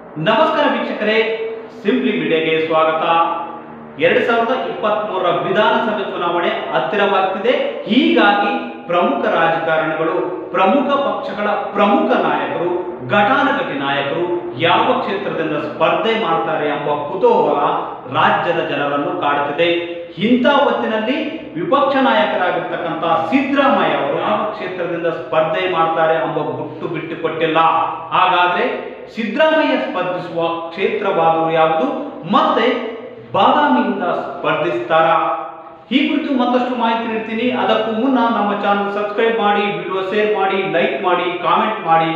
ನಮಸ್ಕಾರ ವೀಕ್ಷಕರೇ ಸಿಂಪ್ಲಿ ಮೀಡಿಯಾಗೆ ಸ್ವಾಗತ ಎರಡ್ ಸಾವಿರದ ಇಪ್ಪತ್ತ್ ಮೂರರ ವಿಧಾನಸಭೆ ಚುನಾವಣೆ ಹತ್ತಿರವಾಗ್ತಿದೆ ಹೀಗಾಗಿ ಪ್ರಮುಖ ರಾಜಕಾರಣಿಗಳು ಪ್ರಮುಖ ಪಕ್ಷಗಳ ಪ್ರಮುಖ ನಾಯಕರು ಘಟಾನುಘಟಿ ನಾಯಕರು ಯಾವ ಕ್ಷೇತ್ರದಿಂದ ಸ್ಪರ್ಧೆ ಮಾಡ್ತಾರೆ ಎಂಬ ಕುತೂಹಲ ರಾಜ್ಯದ ಜನರನ್ನು ಕಾಡುತ್ತಿದೆ ಇಂಥ ಹೊತ್ತಿನಲ್ಲಿ ವಿಪಕ್ಷ ನಾಯಕರಾಗಿರ್ತಕ್ಕಂಥ ಸಿದ್ದರಾಮಯ್ಯ ಅವರು ಯಾವ ಕ್ಷೇತ್ರದಿಂದ ಸ್ಪರ್ಧೆ ಮಾಡ್ತಾರೆ ಎಂಬ ಗುಟ್ಟು ಬಿಟ್ಟು ಕೊಟ್ಟಿಲ್ಲ ಹಾಗಾದ್ರೆ ಸಿದ್ದರಾಮಯ್ಯ ಸ್ಪರ್ಧಿಸುವ ಕ್ಷೇತ್ರವಾದರೂ ಯಾವುದು ಮತ್ತೆ ಬಾದಾಮಿಯಿಂದ ಸ್ಪರ್ಧಿಸ್ತಾರಾ ಈ ಕುರಿತು ಮತ್ತಷ್ಟು ಮಾಹಿತಿ ನೀಡ್ತೀನಿ ಅದಕ್ಕೂ ಮುನ್ನ ನಮ್ಮ ಚಾನಲ್ ಸಬ್ಸ್ಕ್ರೈಬ್ ಮಾಡಿ ವಿಡಿಯೋ ಶೇರ್ ಮಾಡಿ ಲೈಕ್ ಮಾಡಿ ಕಾಮೆಂಟ್ ಮಾಡಿ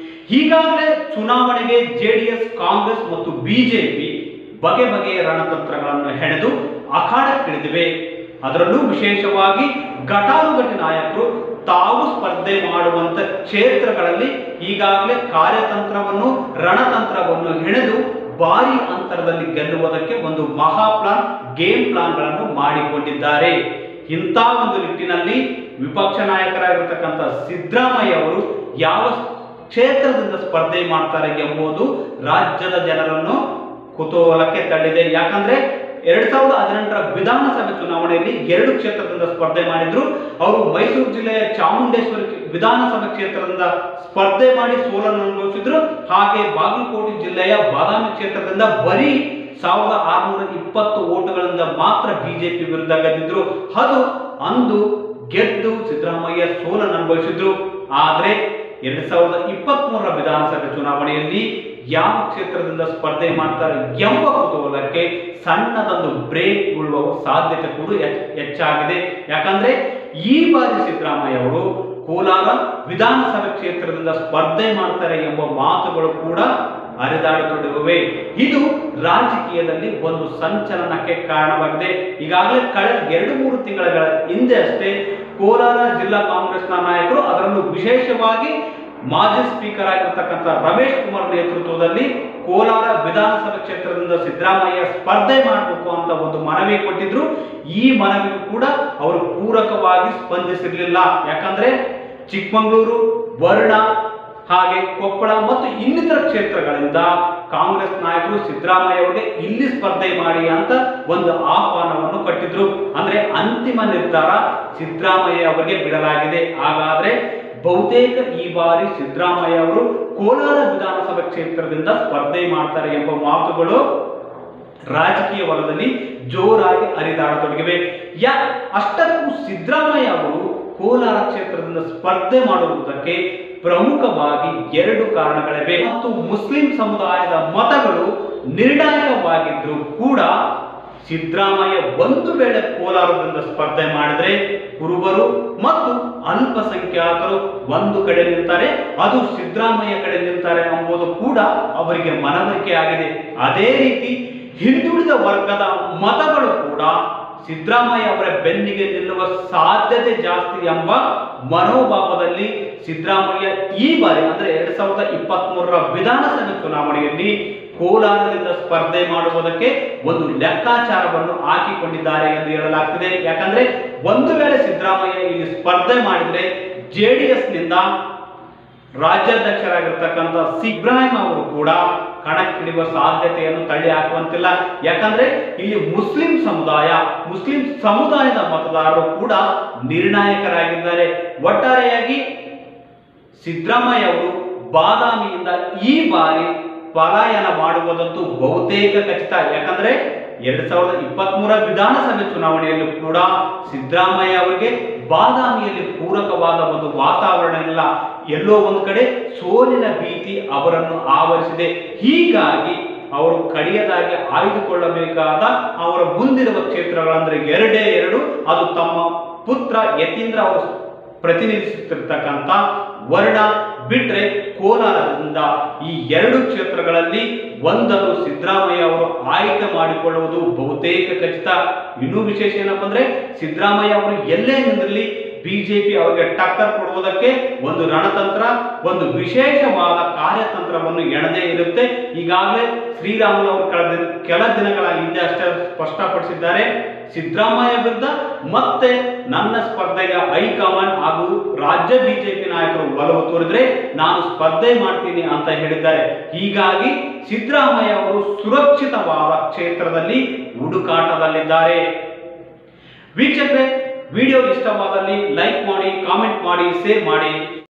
ಈಗಾಗಲೇ ಚುನಾವಣೆಗೆ ಜೆಡಿಎಸ್ ಕಾಂಗ್ರೆಸ್ ಮತ್ತು ಬಿಜೆಪಿ ಬಗೆ ಬಗೆಯ ರಣತಂತ್ರಗಳನ್ನು ಹೆಣೆದು ಅಖಾಡಕ್ಕಿಳಿದಿವೆ ಅದರಲ್ಲೂ ವಿಶೇಷವಾಗಿ ಘಟಾನುಘಟಿ ನಾಯಕರು ತಾವು ಸ್ಪರ್ಧೆ ಮಾಡುವಂತ ಕ್ಷೇತ್ರಗಳಲ್ಲಿ ಈಗಾಗಲೇ ಕಾರ್ಯತಂತ್ರವನ್ನು ರಣತಂತ್ರವನ್ನು ಹೆಣೆದು ಭಾರಿ ಅಂತರದಲ್ಲಿ ಗೆಲ್ಲುವುದಕ್ಕೆ ಒಂದು ಮಹಾ ಪ್ಲಾನ್ ಗೇಮ್ ಪ್ಲಾನ್ಗಳನ್ನು ಮಾಡಿಕೊಂಡಿದ್ದಾರೆ ಇಂಥ ಒಂದು ನಿಟ್ಟಿನಲ್ಲಿ ವಿಪಕ್ಷ ನಾಯಕರಾಗಿರ್ತಕ್ಕಂಥ ಸಿದ್ದರಾಮಯ್ಯ ಅವರು ಯಾವ ಕ್ಷೇತ್ರದಿಂದ ಸ್ಪರ್ಧೆ ಮಾಡ್ತಾರೆ ಎಂಬುದು ರಾಜ್ಯದ ಜನರನ್ನು ಕುತೂಹಲಕ್ಕೆ ತಳ್ಳಿದೆ ಯಾಕಂದ್ರೆ ಎರಡ್ ಸಾವಿರದ ಹದಿನೆಂಟರ ವಿಧಾನಸಭೆ ಚುನಾವಣೆಯಲ್ಲಿ ಎರಡು ಕ್ಷೇತ್ರದಿಂದ ಸ್ಪರ್ಧೆ ಮಾಡಿದ್ರು ಅವರು ಮೈಸೂರು ಜಿಲ್ಲೆಯ ಚಾಮುಂಡೇಶ್ವರಿ ವಿಧಾನಸಭೆ ಕ್ಷೇತ್ರದಿಂದ ಸ್ಪರ್ಧೆ ಮಾಡಿ ಸೋಲನ್ನು ಅನುಭವಿಸಿದ್ರು ಹಾಗೆ ಬಾಗಲಕೋಟೆ ಜಿಲ್ಲೆಯ ಬಾದಾಮಿ ಕ್ಷೇತ್ರದಿಂದ ಬರೀ ಸಾವಿರದ ಆರುನೂರ ಇಪ್ಪತ್ತು ಓಟುಗಳಿಂದ ಮಾತ್ರ ಬಿಜೆಪಿ ವಿರುದ್ಧ ಗೆದ್ದಿದ್ರು ಅದು ಅಂದು ಗೆದ್ದು ಸಿದ್ದರಾಮಯ್ಯ ಸೋಲನ್ನು ಅನುಭವಿಸಿದ್ರು ಆದ್ರೆ ಎರಡ್ ಸಾವಿರದ ಇಪ್ಪತ್ತ್ ಮೂರರ ವಿಧಾನಸಭೆ ಚುನಾವಣೆಯಲ್ಲಿ ಯಾವ ಕ್ಷೇತ್ರದಿಂದ ಸ್ಪರ್ಧೆ ಮಾಡ್ತಾರೆ ಎಂಬ ಕುತೂಹಲಕ್ಕೆ ಸಣ್ಣದೊಂದು ಬ್ರೇಕ್ ಬೀಳುವ ಸಾಧ್ಯತೆ ಕೂಡ ಹೆಚ್- ಹೆಚ್ಚಾಗಿದೆ ಯಾಕಂದ್ರೆ ಈ ಬಾರಿ ಸಿದ್ದರಾಮಯ್ಯ ಅವರು ಕೋಲಾರ ವಿಧಾನಸಭೆ ಕ್ಷೇತ್ರದಿಂದ ಸ್ಪರ್ಧೆ ಮಾಡ್ತಾರೆ ಎಂಬ ಮಾತುಗಳು ಕೂಡ ಹರಿದಾಡತೊಡಗಿವೆ ಇದು ರಾಜಕೀಯದಲ್ಲಿ ಒಂದು ಸಂಚಲನಕ್ಕೆ ಕಾರಣವಾಗಿದೆ ಈಗಾಗಲೇ ಕಳೆದ ಎರಡು ಮೂರು ತಿಂಗಳ ಹಿಂದೆ ಅಷ್ಟೇ ಕೋಲಾರ ಜಿಲ್ಲಾ ಕಾಂಗ್ರೆಸ್ನ ನಾಯಕರು ಅದರಲ್ಲೂ ವಿಶೇಷವಾಗಿ ಮಾಜಿ ಸ್ಪೀಕರ್ ಆಗಿರ್ತಕ್ಕಂಥ ರಮೇಶ್ ಕುಮಾರ್ ನೇತೃತ್ವದಲ್ಲಿ ಕೋಲಾರ ವಿಧಾನಸಭೆ ಕ್ಷೇತ್ರದಿಂದ ಸಿದ್ದರಾಮಯ್ಯ ಸ್ಪರ್ಧೆ ಮಾಡಬೇಕು ಅಂತ ಒಂದು ಮನವಿ ಕೊಟ್ಟಿದ್ರು ಈ ಮನವಿಗೂ ಕೂಡ ಅವರು ಪೂರಕವಾಗಿ ಸ್ಪಂದಿಸಿರಲಿಲ್ಲ ಯಾಕಂದ್ರೆ ಚಿಕ್ಕಮಗಳೂರು ವರ್ಣ ಹಾಗೆ ಕೊಪ್ಪಳ ಮತ್ತು ಇನ್ನಿತರ ಕ್ಷೇತ್ರಗಳಿಂದ ಕಾಂಗ್ರೆಸ್ ನಾಯಕರು ಸಿದ್ದರಾಮಯ್ಯ ಅವರಿಗೆ ಇಲ್ಲಿ ಸ್ಪರ್ಧೆ ಮಾಡಿ ಅಂತ ಒಂದು ಆಹ್ವಾನವನ್ನು ಕೊಟ್ಟಿದ್ರು ಅಂದ್ರೆ ಅಂತಿಮ ನಿರ್ಧಾರ ಸಿದ್ದರಾಮಯ್ಯ ಅವರಿಗೆ ಬಿಡಲಾಗಿದೆ ಹಾಗಾದ್ರೆ ಬಹುತೇಕ ಈ ಬಾರಿ ಸಿದ್ದರಾಮಯ್ಯ ಅವರು ಕೋಲಾರ ವಿಧಾನಸಭಾ ಕ್ಷೇತ್ರದಿಂದ ಸ್ಪರ್ಧೆ ಮಾಡ್ತಾರೆ ಎಂಬ ಮಾತುಗಳು ರಾಜಕೀಯ ವಲಯದಲ್ಲಿ ಜೋರಾಗಿ ಹರಿದಾಡತೊಡಗಿವೆ ಯಾ ಅಷ್ಟಕ್ಕೂ ಸಿದ್ದರಾಮಯ್ಯ ಅವರು ಕೋಲಾರ ಕ್ಷೇತ್ರದಿಂದ ಸ್ಪರ್ಧೆ ಮಾಡುವುದಕ್ಕೆ ಪ್ರಮುಖವಾಗಿ ಎರಡು ಕಾರಣಗಳಿವೆ ಮತ್ತು ಮುಸ್ಲಿಂ ಸಮುದಾಯದ ಮತಗಳು ನಿರ್ಣಾಯಕವಾಗಿದ್ರೂ ಕೂಡ ಸಿದ್ದರಾಮಯ್ಯ ಒಂದು ವೇಳೆ ಕೋಲಾರದಿಂದ ಸ್ಪರ್ಧೆ ಮಾಡಿದ್ರೆ ಕುರುಬರು ಮತ್ತು ಅಲ್ಪಸಂಖ್ಯಾತರು ಒಂದು ಕಡೆ ನಿಲ್ತಾರೆ ಅದು ಸಿದ್ದರಾಮಯ್ಯ ಕಡೆ ನಿಲ್ತಾರೆ ಎಂಬುದು ಕೂಡ ಅವರಿಗೆ ಮನವರಿಕೆ ಆಗಿದೆ ಅದೇ ರೀತಿ ಹಿಂದುಳಿದ ವರ್ಗದ ಮತಗಳು ಕೂಡ ಸಿದ್ದರಾಮಯ್ಯ ಅವರ ಬೆನ್ನಿಗೆ ನಿಲ್ಲುವ ಸಾಧ್ಯತೆ ಜಾಸ್ತಿ ಎಂಬ ಮನೋಭಾವದಲ್ಲಿ ಸಿದ್ದರಾಮಯ್ಯ ಈ ಬಾರಿ ಅಂದ್ರೆ ಎರಡ್ ಸಾವಿರದ ಇಪ್ಪತ್ತ್ ಮೂರರ ವಿಧಾನಸಭೆ ಚುನಾವಣೆಯಲ್ಲಿ ಕೋಲಾರದಿಂದ ಸ್ಪರ್ಧೆ ಮಾಡುವುದಕ್ಕೆ ಒಂದು ಲೆಕ್ಕಾಚಾರವನ್ನು ಹಾಕಿಕೊಂಡಿದ್ದಾರೆ ಎಂದು ಹೇಳಲಾಗ್ತಿದೆ ಯಾಕಂದ್ರೆ ಒಂದು ವೇಳೆ ಸಿದ್ದರಾಮಯ್ಯ ಇಲ್ಲಿ ಸ್ಪರ್ಧೆ ಮಾಡಿದ್ರೆ ಜೆಡಿಎಸ್ ನಿಂದ ರಾಜ್ಯಾಧ್ಯಕ್ಷರಾಗಿರ್ತಕ್ಕಂಥ ಸಿಬ್ರಾಹಿಂ ಅವರು ಕೂಡ ಕಣಕ್ಕಿಳಿಯುವ ಸಾಧ್ಯತೆಯನ್ನು ತಳ್ಳಿ ಹಾಕುವಂತಿಲ್ಲ ಯಾಕಂದ್ರೆ ಇಲ್ಲಿ ಮುಸ್ಲಿಂ ಸಮುದಾಯ ಮುಸ್ಲಿಂ ಸಮುದಾಯದ ಮತದಾರರು ಕೂಡ ನಿರ್ಣಾಯಕರಾಗಿದ್ದಾರೆ ಒಟ್ಟಾರೆಯಾಗಿ ಸಿದ್ದರಾಮಯ್ಯ ಅವರು ಬಾದಾಮಿಯಿಂದ ಈ ಬಾರಿ ಪಲಾಯನ ಮಾಡುವುದಂತೂ ಬಹುತೇಕ ಖಚಿತ ಯಾಕಂದ್ರೆ ಎರಡ್ ಸಾವಿರದ ಇಪ್ಪತ್ತ್ ಮೂರ ವಿಧಾನಸಭೆ ಚುನಾವಣೆಯಲ್ಲೂ ಕೂಡ ಸಿದ್ದರಾಮಯ್ಯ ಅವರಿಗೆ ಬಾದಾಮಿಯಲ್ಲಿ ಪೂರಕವಾದ ಒಂದು ವಾತಾವರಣ ಇಲ್ಲ ಎಲ್ಲೋ ಒಂದು ಕಡೆ ಸೋಲಿನ ಭೀತಿ ಅವರನ್ನು ಆವರಿಸಿದೆ ಹೀಗಾಗಿ ಅವರು ಕಡಿಯದಾಗಿ ಆಯ್ದುಕೊಳ್ಳಬೇಕಾದ ಅವರ ಮುಂದಿರುವ ಕ್ಷೇತ್ರಗಳಂದ್ರೆ ಎರಡೇ ಎರಡು ಅದು ತಮ್ಮ ಪುತ್ರ ಯತೀಂದ್ರ ಅವರು ಪ್ರತಿನಿಧಿಸುತ್ತಿರ್ತಕ್ಕಂಥ ವರ್ಣ ಬಿಟ್ರೆ ಕೋಲಾರದಿಂದ ಈ ಎರಡು ಕ್ಷೇತ್ರಗಳಲ್ಲಿ ಒಂದನ್ನು ಸಿದ್ದರಾಮಯ್ಯ ಅವರು ಆಯ್ಕೆ ಮಾಡಿಕೊಳ್ಳುವುದು ಬಹುತೇಕ ಖಚಿತ ಇನ್ನೂ ವಿಶೇಷ ಏನಪ್ಪ ಅಂದ್ರೆ ಸಿದ್ದರಾಮಯ್ಯ ಅವರು ಎಲ್ಲೇ ನಿಂದಿರಲಿ ಬಿಜೆಪಿ ಅವರಿಗೆ ಟಕ್ಕರ್ ಕೊಡುವುದಕ್ಕೆ ಒಂದು ರಣತಂತ್ರ ಒಂದು ವಿಶೇಷವಾದ ಕಾರ್ಯತಂತ್ರವನ್ನು ಎಣದೇ ಇರುತ್ತೆ ಈಗಾಗಲೇ ಶ್ರೀರಾಮುಲು ಅವರು ಕಳೆದ ದಿನ- ಕೆಲ ದಿನಗಳ ಹಿಂದೆ ಅಷ್ಟೇ ಸ್ಪಷ್ಟಪಡಿಸಿದ್ದಾರೆ ಸಿದ್ದರಾಮಯ್ಯ ವಿರುದ್ಧ ಮತ್ತೆ ನನ್ನ ಸ್ಪರ್ಧೆಗೆ ಹೈಕಮಾಂಡ್ ಹಾಗೂ ರಾಜ್ಯ ಬಿಜೆಪಿ ನಾಯಕರು ಒಲವು ತೋರಿದ್ರೆ ನಾನು ಸ್ಪರ್ಧೆ ಮಾಡ್ತೀನಿ ಅಂತ ಹೇಳಿದ್ದಾರೆ ಹೀಗಾಗಿ ಸಿದ್ದರಾಮಯ್ಯ ಅವರು ಸುರಕ್ಷಿತವಾದ ಕ್ಷೇತ್ರದಲ್ಲಿ ಹುಡುಕಾಟದಲ್ಲಿದ್ದಾರೆ ವೀಕ್ಷಕರೇ ವಿಡಿಯೋ ಇಷ್ಟವಾದಲ್ಲಿ ಲೈಕ್ ಮಾಡಿ ಕಾಮೆಂಟ್ ಮಾಡಿ ಶೇರ್ ಮಾಡಿ